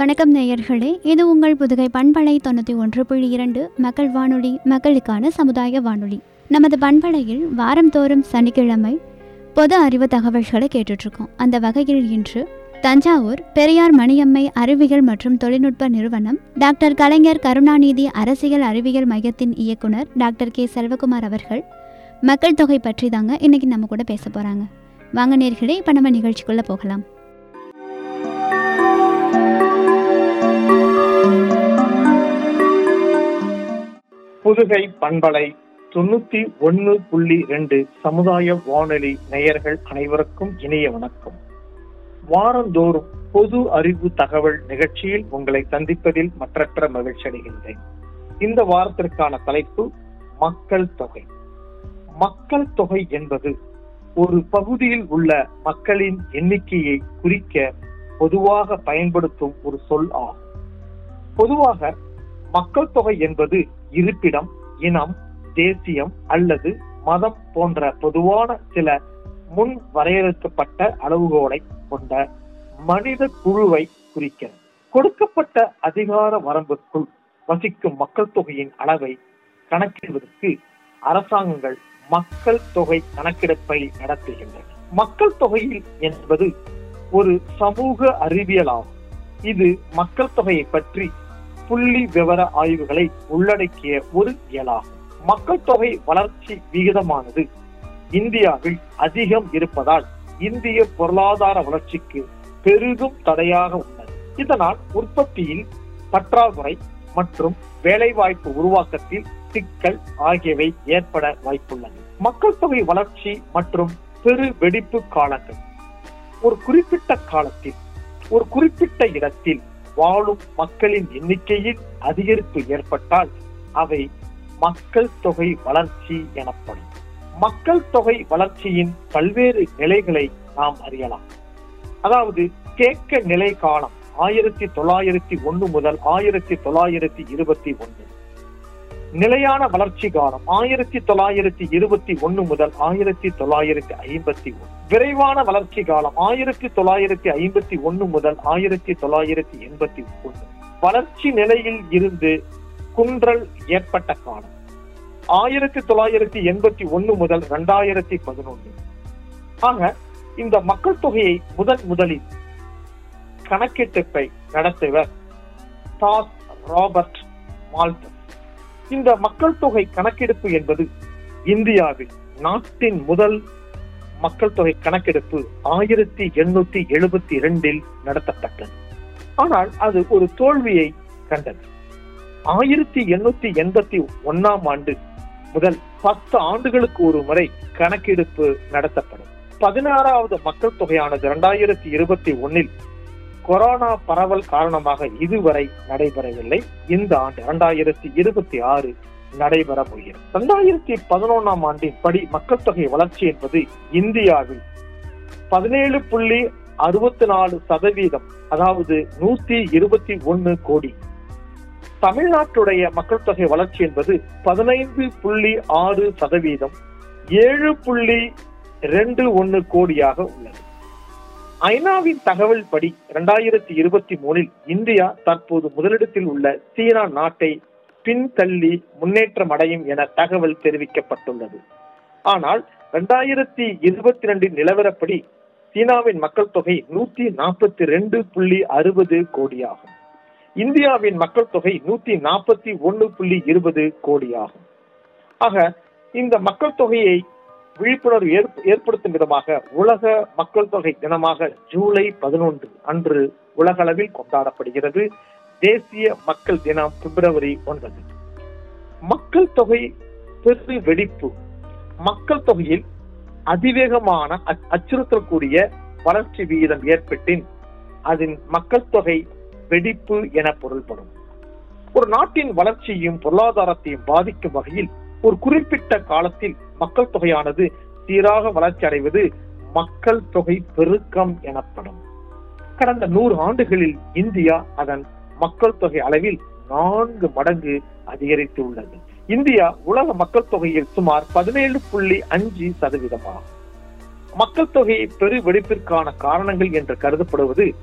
வணக்கம் நேயர்களே இது உங்கள் புதுகை பண்பலை தொண்ணூற்றி ஒன்று புள்ளி இரண்டு மக்கள் வானொலி மக்களுக்கான சமுதாய வானொலி நமது பண்பலையில் வாரந்தோறும் சனிக்கிழமை பொது அறிவு தகவல்களை கேட்டுட்ருக்கோம் அந்த வகையில் இன்று தஞ்சாவூர் பெரியார் மணியம்மை அறிவியல் மற்றும் தொழில்நுட்ப நிறுவனம் டாக்டர் கலைஞர் கருணாநிதி அரசியல் அறிவியல் மையத்தின் இயக்குனர் டாக்டர் கே செல்வகுமார் அவர்கள் மக்கள் தொகை பற்றி தாங்க இன்னைக்கு நம்ம கூட பேச போகிறாங்க வாங்க நேர்களே இப்போ நம்ம நிகழ்ச்சிக்குள்ளே போகலாம் புதுகை பண்பலை தொண்ணூத்தி ஒன்னு புள்ளி ரெண்டு சமுதாய வானொலி நேயர்கள் அனைவருக்கும் இனிய வணக்கம் வாரந்தோறும் பொது அறிவு தகவல் நிகழ்ச்சியில் உங்களை சந்திப்பதில் மற்றற்ற மகிழ்ச்சி அடைகின்றேன் இந்த வாரத்திற்கான தலைப்பு மக்கள் தொகை மக்கள் தொகை என்பது ஒரு பகுதியில் உள்ள மக்களின் எண்ணிக்கையை குறிக்க பொதுவாக பயன்படுத்தும் ஒரு சொல் ஆகும் பொதுவாக மக்கள் தொகை என்பது இருப்பிடம் இனம் தேசியம் அல்லது மதம் போன்ற பொதுவான சில முன் வரையறுக்கப்பட்ட அளவுகோலை கொண்ட மனித குழுவை குறிக்கிறது கொடுக்கப்பட்ட அதிகார வரம்புக்குள் வசிக்கும் மக்கள் தொகையின் அளவை கணக்கிடுவதற்கு அரசாங்கங்கள் மக்கள் தொகை கணக்கெடுப்பை நடத்துகின்றன மக்கள் தொகையில் என்பது ஒரு சமூக அறிவியலாகும் இது மக்கள் தொகையை பற்றி புள்ளி விவர ஆய்வுகளை உள்ளடக்கிய ஒரு இயலாகும் மக்கள் தொகை வளர்ச்சி விகிதமானது இந்தியாவில் அதிகம் இருப்பதால் இந்திய பொருளாதார வளர்ச்சிக்கு பெரிதும் தடையாக உள்ளது இதனால் உற்பத்தியில் பற்றாக்குறை மற்றும் வேலைவாய்ப்பு உருவாக்கத்தில் சிக்கல் ஆகியவை ஏற்பட வாய்ப்புள்ளது மக்கள் தொகை வளர்ச்சி மற்றும் பெரு வெடிப்பு காலங்கள் ஒரு குறிப்பிட்ட காலத்தில் ஒரு குறிப்பிட்ட இடத்தில் வாழும் மக்களின் எண்ணிக்கையில் அதிகரிப்பு ஏற்பட்டால் அவை மக்கள் தொகை வளர்ச்சி எனப்படும் மக்கள் தொகை வளர்ச்சியின் பல்வேறு நிலைகளை நாம் அறியலாம் அதாவது தேக்க நிலை காலம் ஆயிரத்தி தொள்ளாயிரத்தி ஒன்று முதல் ஆயிரத்தி தொள்ளாயிரத்தி இருபத்தி ஒன்று நிலையான வளர்ச்சி காலம் ஆயிரத்தி தொள்ளாயிரத்தி இருபத்தி ஒன்று முதல் ஆயிரத்தி தொள்ளாயிரத்தி ஐம்பத்தி ஒன்று விரைவான வளர்ச்சி காலம் ஆயிரத்தி தொள்ளாயிரத்தி ஐம்பத்தி ஒன்று முதல் ஆயிரத்தி தொள்ளாயிரத்தி எண்பத்தி ஒன்று வளர்ச்சி நிலையில் இருந்து குன்றல் ஏற்பட்ட காலம் ஆயிரத்தி தொள்ளாயிரத்தி எண்பத்தி ஒன்று முதல் இரண்டாயிரத்தி பதினொன்று ஆக இந்த மக்கள் தொகையை முதன் முதலில் கணக்கெடுப்பை நடத்துவர் டாஸ் ராபர்ட் மால்டர் இந்த மக்கள் தொகை கணக்கெடுப்பு என்பது இந்தியாவில் நாட்டின் முதல் மக்கள் தொகை கணக்கெடுப்பு ஆயிரத்தி எண்ணூத்தி எழுபத்தி இரண்டில் நடத்தப்பட்டது ஆனால் அது ஒரு தோல்வியை கண்டது ஆயிரத்தி எண்ணூத்தி எண்பத்தி ஒன்னாம் ஆண்டு முதல் பத்து ஆண்டுகளுக்கு ஒரு முறை கணக்கெடுப்பு நடத்தப்படும் பதினாறாவது மக்கள் தொகையானது இரண்டாயிரத்தி இருபத்தி ஒன்னில் கொரோனா பரவல் காரணமாக இதுவரை நடைபெறவில்லை இந்த ஆண்டு இரண்டாயிரத்தி இருபத்தி ஆறு நடைபெற போகிறது இரண்டாயிரத்தி பதினொன்னாம் ஆண்டின் படி மக்கள் தொகை வளர்ச்சி என்பது இந்தியாவில் பதினேழு புள்ளி அறுபத்தி நாலு சதவீதம் அதாவது நூத்தி இருபத்தி ஒன்னு கோடி தமிழ்நாட்டுடைய மக்கள் தொகை வளர்ச்சி என்பது பதினைந்து புள்ளி ஆறு சதவீதம் ஏழு புள்ளி ரெண்டு ஒன்னு கோடியாக உள்ளது ஐநாவின் தகவல் படி இரண்டாயிரத்தி இருபத்தி மூணில் இந்தியா தற்போது முதலிடத்தில் உள்ள சீனா நாட்டை பின்தள்ளி முன்னேற்றம் அடையும் என தகவல் தெரிவிக்கப்பட்டுள்ளது ஆனால் இரண்டாயிரத்தி இருபத்தி ரெண்டின் நிலவரப்படி சீனாவின் மக்கள் தொகை நூத்தி நாற்பத்தி ரெண்டு புள்ளி அறுபது கோடியாகும் இந்தியாவின் மக்கள் தொகை நூத்தி நாற்பத்தி ஒன்னு புள்ளி இருபது கோடியாகும் ஆக இந்த மக்கள் தொகையை விழிப்புணர்வு ஏற்படுத்தும் விதமாக உலக மக்கள் தொகை தினமாக ஜூலை பதினொன்று அன்று உலக அளவில் கொண்டாடப்படுகிறது தேசிய மக்கள் தினம் பிப்ரவரி ஒன்பது மக்கள் தொகை பெரு வெடிப்பு மக்கள் தொகையில் அதிவேகமான அச்சுறுத்தல் கூடிய வளர்ச்சி விகிதம் ஏற்பட்டின் அதன் மக்கள் தொகை வெடிப்பு என பொருள்படும் ஒரு நாட்டின் வளர்ச்சியையும் பொருளாதாரத்தையும் பாதிக்கும் வகையில் ஒரு குறிப்பிட்ட காலத்தில் மக்கள் தொகையானது சீராக வளர்ச்சி அடைவது மக்கள் தொகை பெருக்கம் எனப்படும் கடந்த நூறு ஆண்டுகளில் இந்தியா அதன் மக்கள் தொகை அளவில் நான்கு மடங்கு அதிகரித்து உள்ளது இந்தியா உலக மக்கள் தொகையில் சுமார் பதினேழு புள்ளி அஞ்சு சதவீதமாகும் மக்கள் தொகை பெரு வெடிப்பிற்கான காரணங்கள் என்று கருதப்படுவது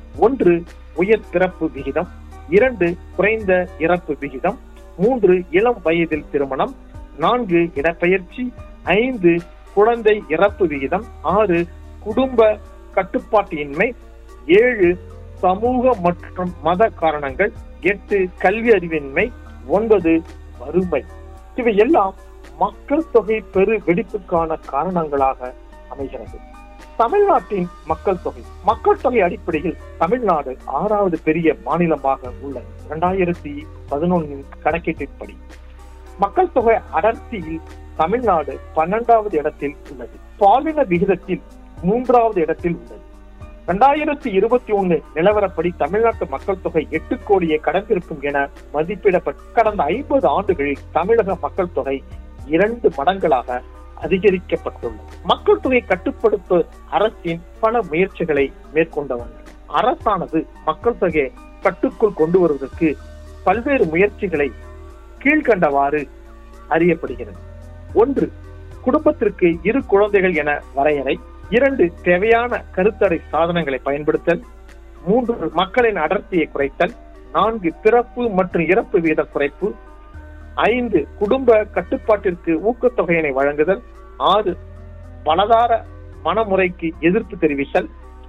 ஒன்று உயர் பிறப்பு விகிதம் இரண்டு குறைந்த இறப்பு விகிதம் மூன்று இளம் வயதில் திருமணம் நான்கு இடப்பெயர்ச்சி ஐந்து குழந்தை இறப்பு விகிதம் ஆறு குடும்ப கட்டுப்பாட்டின்மை ஏழு சமூக மற்றும் மத காரணங்கள் எட்டு கல்வி அறிவின்மை ஒன்பது வறுமை இவை எல்லாம் மக்கள் தொகை பெரு வெடிப்புக்கான காரணங்களாக அமைகிறது தமிழ்நாட்டின் மக்கள் தொகை மக்கள் தொகை அடிப்படையில் தமிழ்நாடு ஆறாவது பெரிய மாநிலமாக உள்ளது இரண்டாயிரத்தி பதினொன்னின் கணக்கீட்டின்படி மக்கள் தொகை அடர்த்தியில் தமிழ்நாடு பன்னெண்டாவது இடத்தில் உள்ளது பாலின விகிதத்தில் மூன்றாவது இடத்தில் உள்ளது இரண்டாயிரத்தி இருபத்தி ஒண்ணு நிலவரப்படி தமிழ்நாட்டு மக்கள் தொகை எட்டு கோடியை கடந்திருக்கும் என மதிப்பிடப்பட்டு கடந்த ஐம்பது ஆண்டுகளில் தமிழக மக்கள் தொகை இரண்டு மடங்களாக அதிகரிக்கப்பட்டுள்ளது மக்கள் தொகை கட்டுப்படுத்த அரசின் பல முயற்சிகளை மேற்கொண்டவர்கள் அரசானது மக்கள் தொகையை கட்டுக்குள் கொண்டு வருவதற்கு பல்வேறு முயற்சிகளை கீழ்கண்டவாறு அறியப்படுகிறது ஒன்று குடும்பத்திற்கு இரு குழந்தைகள் என வரையறை இரண்டு தேவையான கருத்தடை சாதனங்களை பயன்படுத்தல் மூன்று மக்களின் அடர்த்தியை குறைத்தல் நான்கு பிறப்பு மற்றும் இறப்பு வீத குறைப்பு ஐந்து குடும்ப கட்டுப்பாட்டிற்கு ஊக்கத்தொகையினை வழங்குதல் ஆறு பலதார மனமுறைக்கு எதிர்ப்பு தெரிவித்தல்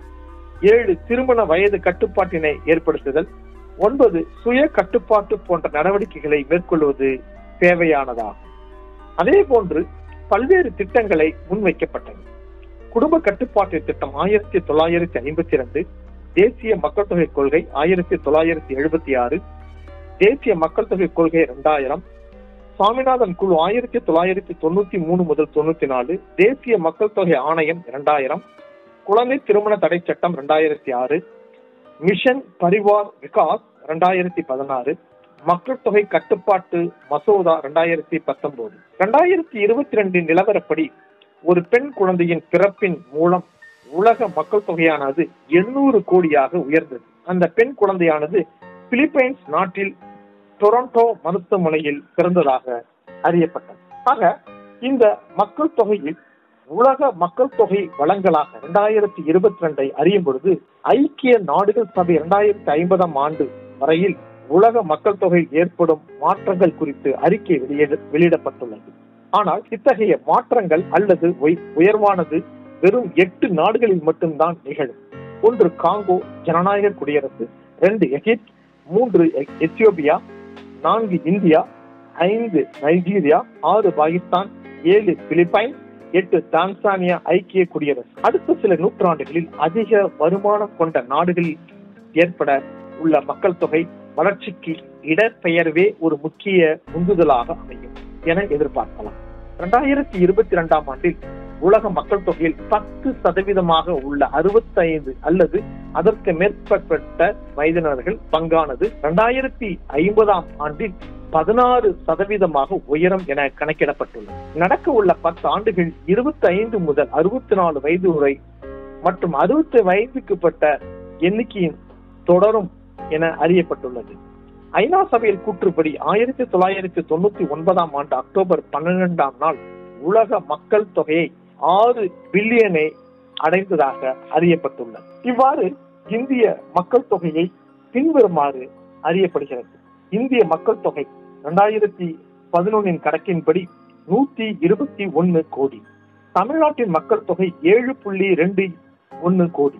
ஏழு திருமண வயது கட்டுப்பாட்டினை ஏற்படுத்துதல் ஒன்பது சுய கட்டுப்பாட்டு போன்ற நடவடிக்கைகளை மேற்கொள்வது தேவையானதாகும் அதே போன்று பல்வேறு திட்டங்களை முன்வைக்கப்பட்டன குடும்ப கட்டுப்பாட்டு திட்டம் ஆயிரத்தி தொள்ளாயிரத்தி ஐம்பத்தி இரண்டு தேசிய மக்கள் தொகை கொள்கை ஆயிரத்தி தொள்ளாயிரத்தி எழுபத்தி ஆறு தேசிய மக்கள் தொகை கொள்கை இரண்டாயிரம் சுவாமிநாதன் குழு ஆயிரத்தி தொள்ளாயிரத்தி தொண்ணூத்தி மூணு முதல் தொண்ணூத்தி நாலு தேசிய மக்கள் தொகை ஆணையம் இரண்டாயிரம் குழந்தை திருமண தடை சட்டம் இரண்டாயிரத்தி ஆறு மிஷன் பரிவார் விகாஸ் இரண்டாயிரத்தி பதினாறு மக்கள் தொகை கட்டுப்பாட்டு மசோதா இரண்டாயிரத்தி பத்தொன்பது இரண்டாயிரத்தி இருபத்தி ரெண்டின் நிலவரப்படி ஒரு பெண் குழந்தையின் பிறப்பின் மூலம் உலக மக்கள் தொகையானது எண்ணூறு கோடியாக உயர்ந்தது அந்த பெண் குழந்தையானது பிலிப்பைன்ஸ் நாட்டில் டொரண்டோ மருத்துவமனையில் பிறந்ததாக அறியப்பட்டது ஆக இந்த மக்கள் தொகையில் உலக மக்கள் தொகை வளங்களாக இரண்டாயிரத்தி இருபத்தி ரெண்டை அறியும் பொழுது ஐக்கிய நாடுகள் சபை இரண்டாயிரத்தி ஐம்பதாம் ஆண்டு வரையில் உலக மக்கள் தொகையில் ஏற்படும் மாற்றங்கள் குறித்து அறிக்கை வெளியிட வெளியிடப்பட்டுள்ளது ஆனால் இத்தகைய மாற்றங்கள் அல்லது உய்- உயர்வானது வெறும் எட்டு நாடுகளில் மட்டும்தான் நிகழும் ஒன்று காங்கோ ஜனநாயக குடியரசு ரெண்டு எகிப்த் மூன்று எ- எத்தியோப்பியா நான்கு இந்தியா ஐந்து நைஜீரியா ஆறு பாகிஸ்தான் ஏழு பிலிப்பைன்ஸ் எட்டு தான்சானியா ஐக்கிய குடியரசு அடுத்த சில நூற்றாண்டுகளில் அதிக வருமானம் கொண்ட நாடுகளில் ஏற்பட உள்ள மக்கள் தொகை வளர்ச்சிக்கு இடப்பெயர்வே ஒரு முக்கிய உந்துதலாக அமையும் என எதிர்பார்க்கலாம் இரண்டாயிரத்தி இருபத்தி இரண்டாம் ஆண்டில் உலக மக்கள் தொகையில் பத்து சதவீதமாக உள்ள அறுபத்தைந்து அல்லது அதற்கு மேற்பட்ட வயதினர்கள் பங்கானது இரண்டாயிரத்தி ஐம்பதாம் ஆண்டில் பதினாறு சதவீதமாக உயரம் என கணக்கிடப்பட்டுள்ளது நடக்க உள்ள பத்து ஆண்டுகள் இருபத்தி ஐந்து முதல் அறுபத்தி நாலு வயது வரை மற்றும் அறுபத்தி வயதுக்குப்பட்ட எண்ணிக்கையின் தொடரும் என அறியப்பட்டுள்ளது ஐநா சபையில் கூற்றுப்படி ஆயிரத்தி தொள்ளாயிரத்தி தொண்ணூத்தி ஒன்பதாம் ஆண்டு அக்டோபர் பன்னிரெண்டாம் நாள் உலக மக்கள் தொகையை ஆறு பில்லியனை அடைந்ததாக அறியப்பட்டுள்ளது இவ்வாறு இந்திய மக்கள் தொகையை பின்வருமாறு அறியப்படுகிறது இந்திய மக்கள் தொகை இரண்டாயிரத்தி பதினொன்னின் கணக்கின்படி நூத்தி இருபத்தி ஒன்னு கோடி தமிழ்நாட்டின் மக்கள் தொகை ஏழு புள்ளி ரெண்டு ஒன்னு கோடி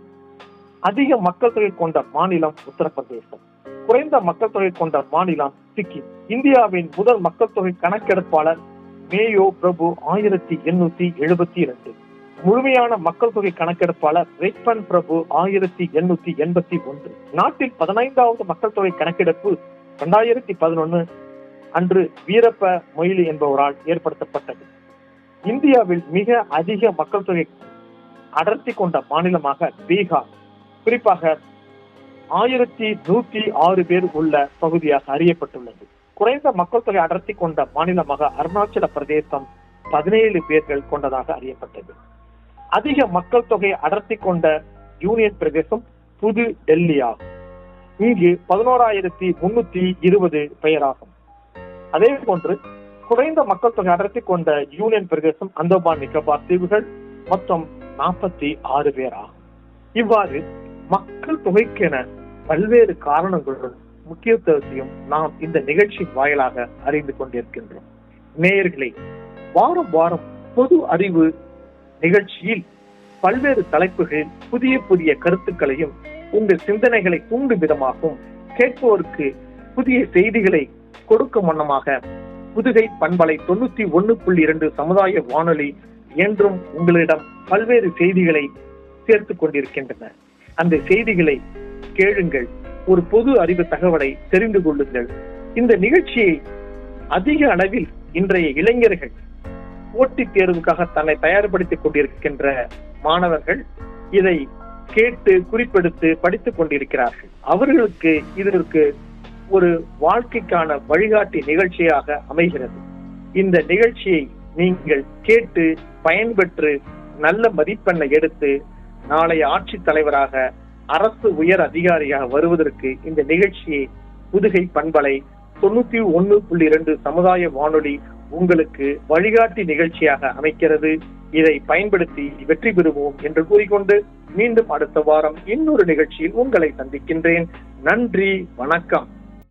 அதிக மக்கள் தொகை கொண்ட மாநிலம் உத்தரப்பிரதேசம் குறைந்த மக்கள் தொகை கொண்ட மாநிலம் சிக்கிம் இந்தியாவின் முதல் மக்கள் தொகை கணக்கெடுப்பாளர் மேயோ பிரபு ஆயிரத்தி எண்ணூத்தி எழுபத்தி இரண்டு முழுமையான மக்கள் தொகை கணக்கெடுப்பாளர் ரிப்பன் பிரபு ஆயிரத்தி எண்ணூத்தி எண்பத்தி ஒன்று நாட்டில் பதினைந்தாவது மக்கள் தொகை கணக்கெடுப்பு இரண்டாயிரத்தி பதினொன்னு அன்று வீரப்ப மொய்லி என்பவரால் ஏற்படுத்தப்பட்டது இந்தியாவில் மிக அதிக மக்கள் தொகை அடர்த்தி கொண்ட மாநிலமாக பீகார் குறிப்பாக ஆயிரத்தி நூத்தி ஆறு பேர் உள்ள பகுதியாக அறியப்பட்டுள்ளது குறைந்த மக்கள் தொகை அடர்த்தி கொண்ட மாநிலமாக அருணாச்சல பிரதேசம் பதினேழு பேர்கள் கொண்டதாக அறியப்பட்டது அதிக மக்கள் தொகை அடர்த்தி கொண்ட யூனியன் பிரதேசம் புது டெல்லி ஆகும் இங்கு பதினோராயிரத்தி முன்னூத்தி இருபது பெயராகும் அதே போன்று குறைந்த மக்கள் தொகை அடர்த்தி கொண்ட யூனியன் பிரதேசம் அந்தமான் நிக்கோபார் தீவுகள் மொத்தம் நாற்பத்தி ஆறு பேர் ஆகும் இவ்வாறு மக்கள் தொகைக்கென பல்வேறு காரணங்களுடன் முக்கியத்துவத்தையும் நாம் இந்த நிகழ்ச்சி வாயிலாக அறிந்து கொண்டிருக்கின்றோம் நேயர்களே வாரம் வாரம் பொது அறிவு நிகழ்ச்சியில் பல்வேறு தலைப்புகளில் புதிய புதிய கருத்துக்களையும் உங்கள் சிந்தனைகளை தூண்டும் விதமாகவும் கேட்போருக்கு புதிய செய்திகளை கொடுக்கும் வண்ணமாக புதுகை பண்பலை தொண்ணூத்தி ஒன்னு புள்ளி இரண்டு சமுதாய வானொலி என்றும் உங்களிடம் பல்வேறு செய்திகளை சேர்த்துக் கொண்டிருக்கின்றன அந்த செய்திகளை கேளுங்கள் ஒரு பொது அறிவு தகவலை தெரிந்து கொள்ளுங்கள் இந்த நிகழ்ச்சியை அதிக அளவில் இன்றைய இளைஞர்கள் போட்டித் தேர்வுக்காக தன்னை தயார்படுத்திக் கொண்டிருக்கின்ற மாணவர்கள் இதை கேட்டு குறிப்பெடுத்து படித்துக் கொண்டிருக்கிறார்கள் அவர்களுக்கு இதற்கு ஒரு வாழ்க்கைக்கான வழிகாட்டி நிகழ்ச்சியாக அமைகிறது இந்த நிகழ்ச்சியை நீங்கள் கேட்டு பயன்பெற்று நல்ல மதிப்பெண்ணை எடுத்து நாளைய ஆட்சித் தலைவராக அரசு உயர் அதிகாரியாக வருவதற்கு இந்த நிகழ்ச்சியை புதுகை பண்பலை தொண்ணூத்தி ஒன்னு புள்ளி இரண்டு சமுதாய வானொலி உங்களுக்கு வழிகாட்டி நிகழ்ச்சியாக அமைக்கிறது இதை பயன்படுத்தி வெற்றி பெறுவோம் என்று கூறிக்கொண்டு மீண்டும் அடுத்த வாரம் இன்னொரு நிகழ்ச்சியில் உங்களை சந்திக்கின்றேன் நன்றி வணக்கம்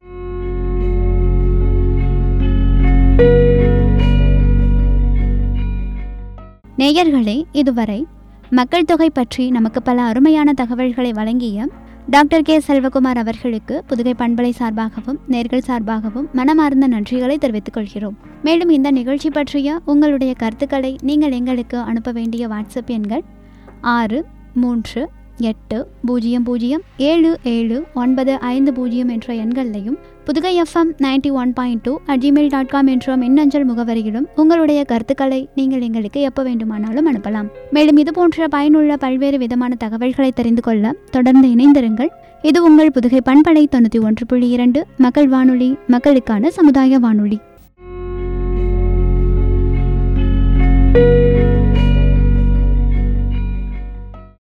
நேயர்களே இதுவரை மக்கள் தொகை பற்றி நமக்கு பல அருமையான தகவல்களை வழங்கிய டாக்டர் கே செல்வகுமார் அவர்களுக்கு புதுகை பண்பலை சார்பாகவும் நேர்கள் சார்பாகவும் மனமார்ந்த நன்றிகளை தெரிவித்துக் கொள்கிறோம் மேலும் இந்த நிகழ்ச்சி பற்றிய உங்களுடைய கருத்துக்களை நீங்கள் எங்களுக்கு அனுப்ப வேண்டிய வாட்ஸ்அப் எண்கள் ஆறு மூன்று எட்டு பூஜ்ஜியம் பூஜ்ஜியம் ஏழு ஏழு ஒன்பது ஐந்து பூஜ்ஜியம் என்ற எண்களையும் Pudugai FM ninety one point two at Gmail dot com என்ற மின்னஞ்சல் முகவரியிலும் உங்களுடைய கருத்துக்களை நீங்கள் எங்களுக்கு எப்போ வேண்டுமானாலும் அனுப்பலாம் மேலும் இது போன்ற பயனுள்ள பல்வேறு விதமான தகவல்களை தெரிந்து கொள்ள தொடர்ந்து இணைந்திருங்கள் இது உங்கள் புதுகை பண்பலை தொண்ணூற்றி ஒன்று புள்ளி இரண்டு மக்கள் வானொலி மக்களுக்கான சமுதாய வானொலி